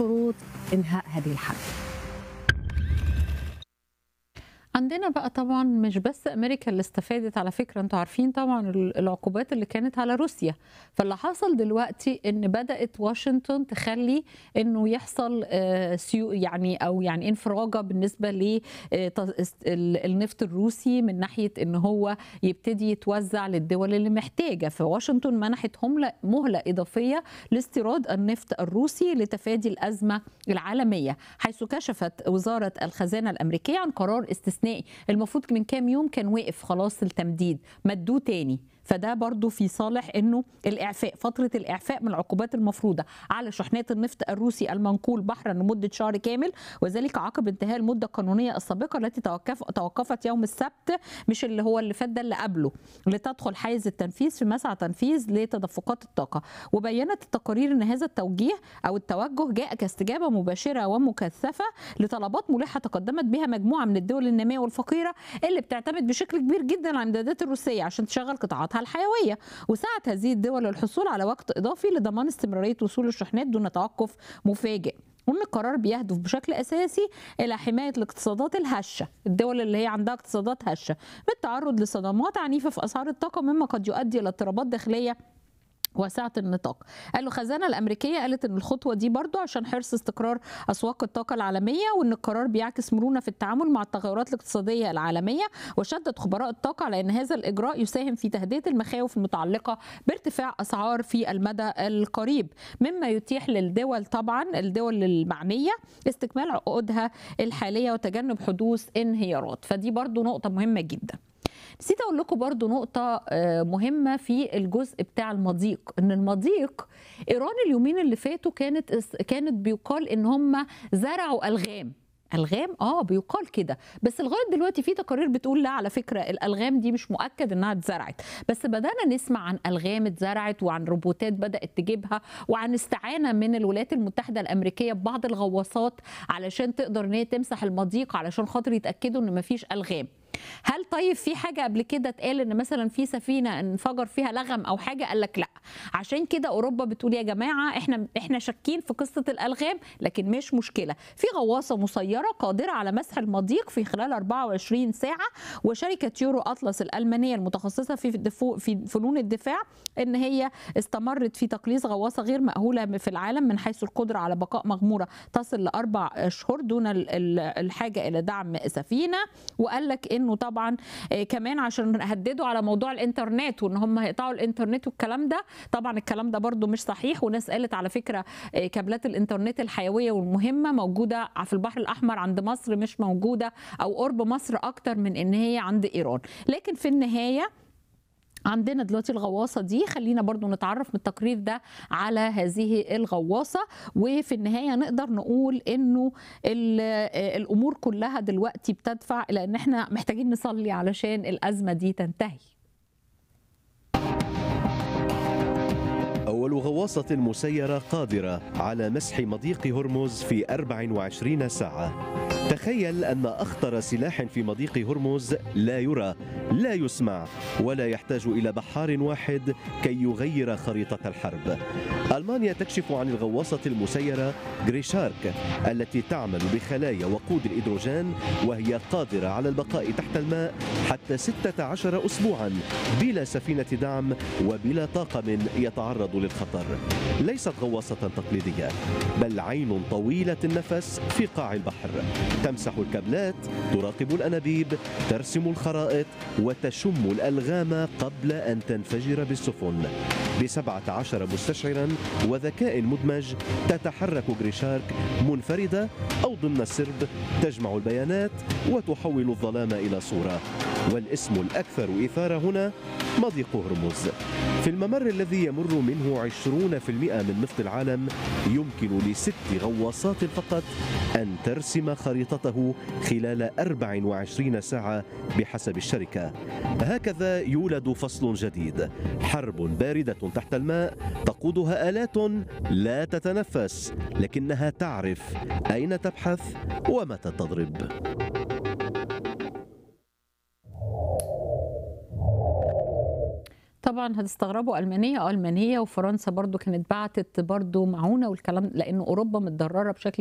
شروط انهاء هذه الحرب عندنا بقى طبعا مش بس امريكا اللي استفادت على فكره انتوا عارفين طبعا العقوبات اللي كانت على روسيا فاللي حصل دلوقتي ان بدات واشنطن تخلي انه يحصل سيو يعني او يعني انفراجه بالنسبه للنفط الروسي من ناحيه ان هو يبتدي يتوزع للدول اللي محتاجه فواشنطن منحت مهله اضافيه لاستيراد النفط الروسي لتفادي الازمه العالميه حيث كشفت وزاره الخزانه الامريكيه عن قرار استثنائي استثنائي المفروض من كام يوم كان وقف خلاص التمديد مدوه تاني فده برضو في صالح انه الاعفاء فتره الاعفاء من العقوبات المفروضه على شحنات النفط الروسي المنقول بحرا لمده شهر كامل وذلك عقب انتهاء المده القانونيه السابقه التي توقف توقفت يوم السبت مش اللي هو اللي فات ده اللي قبله لتدخل حيز التنفيذ في مسعى تنفيذ لتدفقات الطاقه وبينت التقارير ان هذا التوجيه او التوجه جاء كاستجابه مباشره ومكثفه لطلبات ملحه تقدمت بها مجموعه من الدول الناميه والفقيره اللي بتعتمد بشكل كبير جدا على الامدادات الروسيه عشان تشغل قطاعاتها الحيويه وسعت هذه الدول للحصول على وقت اضافي لضمان استمراريه وصول الشحنات دون توقف مفاجئ وان القرار بيهدف بشكل اساسي الى حمايه الاقتصادات الهشه الدول اللي هي عندها اقتصادات هشه بالتعرض لصدمات عنيفه في اسعار الطاقه مما قد يؤدي الى اضطرابات داخليه واسعه النطاق قالوا الخزانه الامريكيه قالت ان الخطوه دي برضو عشان حرص استقرار اسواق الطاقه العالميه وان القرار بيعكس مرونه في التعامل مع التغيرات الاقتصاديه العالميه وشدد خبراء الطاقه على ان هذا الاجراء يساهم في تهدئه المخاوف المتعلقه بارتفاع اسعار في المدى القريب مما يتيح للدول طبعا الدول المعنيه استكمال عقودها الحاليه وتجنب حدوث انهيارات فدي برضو نقطه مهمه جدا نسيت اقول لكم برضو نقطة مهمة في الجزء بتاع المضيق ان المضيق ايران اليومين اللي فاتوا كانت كانت بيقال ان هم زرعوا الغام الغام اه بيقال كده بس لغايه دلوقتي في تقارير بتقول لا على فكره الالغام دي مش مؤكد انها اتزرعت بس بدانا نسمع عن الغام اتزرعت وعن روبوتات بدات تجيبها وعن استعانه من الولايات المتحده الامريكيه ببعض الغواصات علشان تقدر ان هي تمسح المضيق علشان خاطر يتاكدوا ان مفيش الغام هل طيب في حاجه قبل كده اتقال ان مثلا في سفينه انفجر فيها لغم او حاجه قال لك لا عشان كده اوروبا بتقول يا جماعه احنا احنا شاكين في قصه الالغام لكن مش مشكله في غواصه مسيره قادره على مسح المضيق في خلال 24 ساعه وشركه يورو اطلس الالمانيه المتخصصه في الدفو في فنون الدفاع ان هي استمرت في تقليص غواصه غير مأهوله في العالم من حيث القدره على بقاء مغموره تصل لاربع اشهر دون الحاجه الى دعم سفينه وقال لك انه طبعا كمان عشان هددوا على موضوع الانترنت وان هم هيقطعوا الانترنت والكلام ده طبعا الكلام ده برده مش صحيح وناس قالت على فكره كابلات الانترنت الحيويه والمهمه موجوده في البحر الاحمر عند مصر مش موجوده او قرب مصر اكتر من ان هي عند ايران لكن في النهايه عندنا دلوقتي الغواصة دي خلينا برضو نتعرف من التقرير ده على هذه الغواصة وفي النهاية نقدر نقول انه الامور كلها دلوقتي بتدفع الى ان احنا محتاجين نصلي علشان الازمة دي تنتهي أول غواصة مسيرة قادرة على مسح مضيق هرمز في 24 ساعة تخيل أن أخطر سلاح في مضيق هرمز لا يرى لا يسمع ولا يحتاج إلى بحار واحد كي يغير خريطة الحرب ألمانيا تكشف عن الغواصة المسيرة غريشارك التي تعمل بخلايا وقود الإيدروجين وهي قادرة على البقاء تحت الماء حتى 16 أسبوعا بلا سفينة دعم وبلا طاقم يتعرض للخطر ليست غواصة تقليدية بل عين طويلة النفس في قاع البحر تمسح الكابلات تراقب الأنابيب ترسم الخرائط وتشم الألغام قبل أن تنفجر بالسفن بسبعة عشر مستشعرا وذكاء مدمج تتحرك غريشارك منفردة أو ضمن السرب تجمع البيانات وتحول الظلام إلى صورة والاسم الأكثر إثارة هنا مضيق هرمز في الممر الذي يمر منه عشرون في المئة من نفط العالم يمكن لست غواصات فقط أن ترسم خريطته خلال 24 ساعة بحسب الشركة هكذا يولد فصل جديد حرب باردة تحت الماء تقودها آلات لا تتنفس لكنها تعرف أين تبحث ومتى تضرب طبعا طبعا هتستغربوا المانيه اه المانيه وفرنسا برضو كانت بعتت برضو معونه والكلام لان اوروبا متضرره بشكل